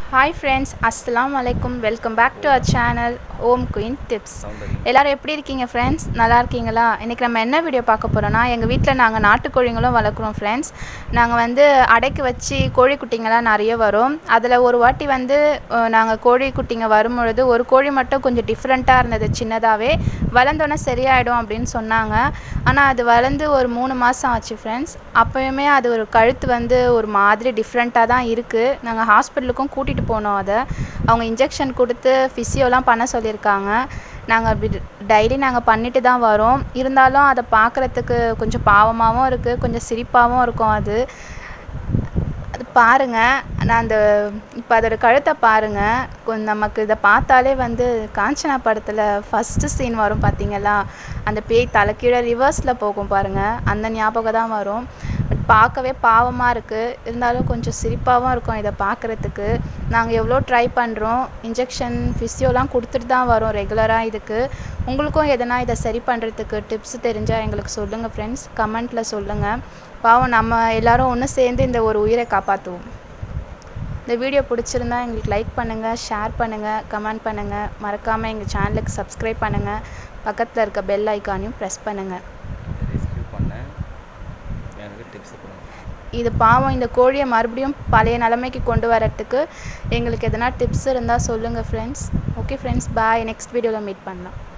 hi friends அஸ்ஸலாமு அலைக்கும் welcome back to our channel Om queen tips எல்லாரும் எப்படி இருக்கீங்க ஃப்ரெண்ட்ஸ் நல்லா இருக்கீங்களா இன்றைக்கி நம்ம என்ன வீடியோ பார்க்க போகிறோன்னா எங்கள் வீட்டில் நாங்கள் நாட்டுக்கோழிங்களும் வளர்க்குறோம் ஃப்ரெண்ட்ஸ் நாங்கள் வந்து அடைக்கு வச்சு கோழி குட்டிங்கெல்லாம் நிறைய வரும் அதில் ஒரு வாட்டி வந்து நாங்கள் கோழி குட்டிங்க வரும்பொழுது ஒரு கோழி மட்டும் கொஞ்சம் டிஃப்ரெண்ட்டாக இருந்தது சின்னதாகவே வளர்ந்தோன்னே சரியாயிடும் அப்படின்னு சொன்னாங்க ஆனால் அது வளர்ந்து ஒரு மூணு மாதம் ஆச்சு ஃப்ரெண்ட்ஸ் அப்போயுமே அது ஒரு கழுத்து வந்து ஒரு மாதிரி டிஃப்ரெண்ட்டாக தான் இருக்குது நாங்கள் ஹாஸ்பிட்டலுக்கும் கூட்டிகிட்டு போனோம் அதை அவங்க இன்ஜெக்ஷன் கொடுத்து ஃபிசியோலாம் பண்ண சொல்லியிருக்காங்க நாங்கள் அப்படி டெய்லி நாங்கள் பண்ணிட்டு தான் வரோம் இருந்தாலும் அதை பார்க்குறதுக்கு கொஞ்சம் பாவமாகவும் இருக்குது கொஞ்சம் சிரிப்பாகவும் இருக்கும் அது அது பாருங்கள் நான் அந்த இப்போ அதோட கழுத்தை பாருங்கள் கொஞ்சம் நமக்கு இதை பார்த்தாலே வந்து காஞ்சனா படத்தில் ஃபஸ்ட்டு சீன் வரும் பார்த்தீங்களா அந்த பேய் தலைக்கீழே ரிவர்ஸில் போகும் பாருங்கள் அந்த ஞாபகம் தான் வரும் பட் பார்க்கவே பாவமாக இருக்குது இருந்தாலும் கொஞ்சம் சிரிப்பாகவும் இருக்கும் இதை பார்க்குறதுக்கு நாங்கள் எவ்வளோ ட்ரை பண்ணுறோம் இன்ஜெக்ஷன் ஃபிசியோலாம் கொடுத்துட்டு தான் வரோம் ரெகுலராக இதுக்கு உங்களுக்கும் எதனா இதை சரி பண்ணுறதுக்கு டிப்ஸ் தெரிஞ்சால் எங்களுக்கு சொல்லுங்கள் ஃப்ரெண்ட்ஸ் கமெண்ட்டில் சொல்லுங்கள் பாவம் நம்ம எல்லோரும் ஒன்று சேர்ந்து இந்த ஒரு உயிரை காப்பாற்றுவோம் இந்த வீடியோ பிடிச்சிருந்தா எங்களுக்கு லைக் பண்ணுங்கள் ஷேர் பண்ணுங்கள் கமெண்ட் பண்ணுங்கள் மறக்காமல் எங்கள் சேனலுக்கு சப்ஸ்கிரைப் பண்ணுங்கள் பக்கத்தில் இருக்க பெல் ஐக்கானையும் ப்ரெஸ் பண்ணுங்கள் ரெஸ்க்யூ பண்ணேன் எனக்கு டிப்ஸ் கொடுங்க இது பாவம் இந்த கோழியை மறுபடியும் பழைய நிலைமைக்கு கொண்டு வரத்துக்கு எங்களுக்கு எதனா டிப்ஸ் இருந்தால் சொல்லுங்கள் friends okay friends bye next வீடியோவில் மீட் பண்ணலாம்